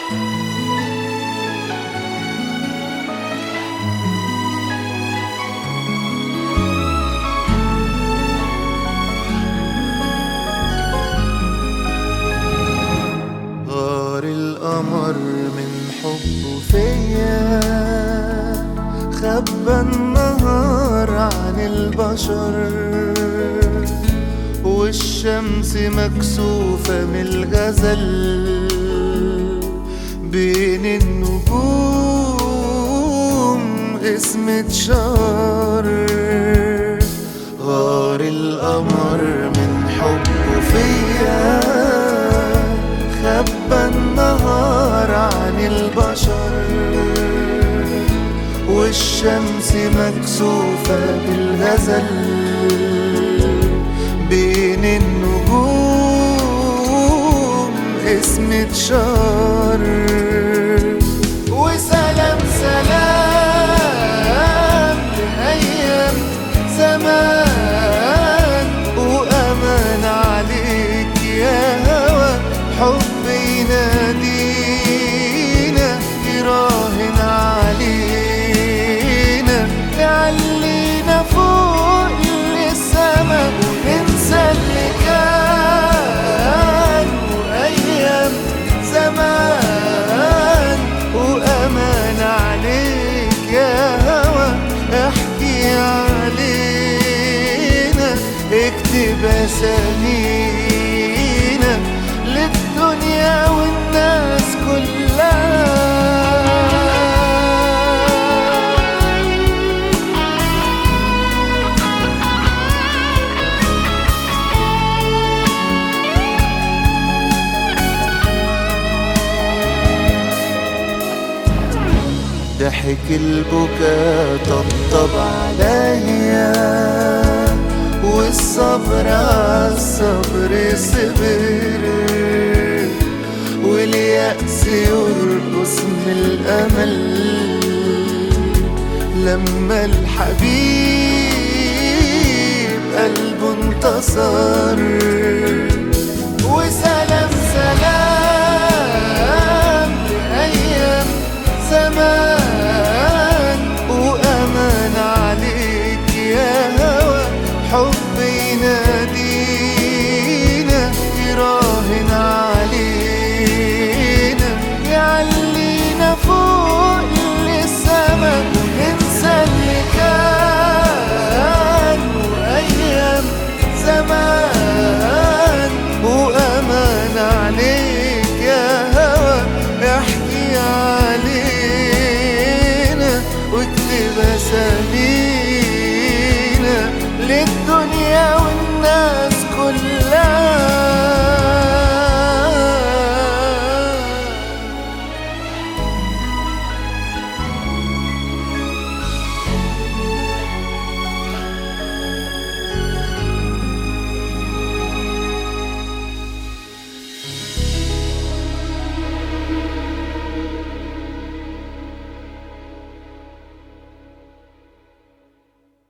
غار القمر من حبه فيا خبى النهار عن البشر والشمس مكسوفة من الغزل بين النجوم اسمة شهر غار القمر من حبه فيا خبى النهار عن البشر والشمس مكسوفة بالغزل بين النجوم اسمة شهر وسلام سلام لأيام زمان وأمان عليك يا هوى حب ينادينا يراهن علينا يعلينا فوق للسما وننسى اللي كان وأيام زمان وأمان عليك يا هوى احكي علينا اكتب اسامينا للدنيا والناس كلها ضحك البكا طبطب عليا والصبر عالصبر صبر واليأس يرقص من الأمل لما الحبيب قلبه انتصر وسلام سلام لأيام زمان وأمان عليك يا هوى حب ينادينا يراهن علينا يعلينا فوق للسما وننسى اللي كان وأيام زمان وأمان عليك يا هوى احكي علينا واكتب اسامينا للدنيا والناس كلها